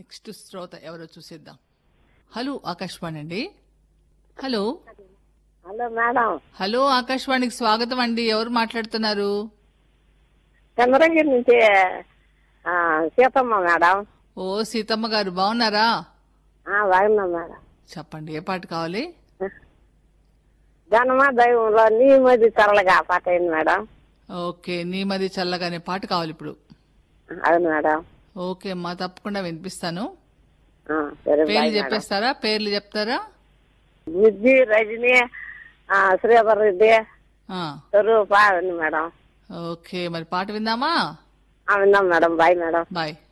Next శ్రోత ఎవరో చూసేద్దాం హలో ఆకాశవాణి అండి హలో హలో మేడం హలో ఆకాశవాణికి స్వాగతం అండి ఎవరు మాట్లాడుతున్నారు చంద్రగిరి నుంచి ఆ, సీతమ్మ మేడం ఓ సీతమ్మ గారు బాగున్నారా ఆ, బాగున్నాం మేడం చెప్పండి ఏ పాట కావాలి ధనమ దైవంలో నీ మధ్య తరలుగా పాట అయింది మేడం ఓకే నీ మది చల్లగానే పాట కావాలి ఇప్పుడు అవును మేడం ఓకే అమ్మా తప్పకుండా వినిపిస్తాను ఆ, సరే బాయ్ పేర్లు మేడం. చెప్పేస్తారా పేర్లు చెప్తారా బుజ్జి రజని ఆ, శ్రీధర్ రెడ్డి ఆ, స్వరూప అవన్నీ మేడం ఓకే మరి పాట విందామా ఆ, విన్నాం మేడం బాయ్ మేడం బాయ్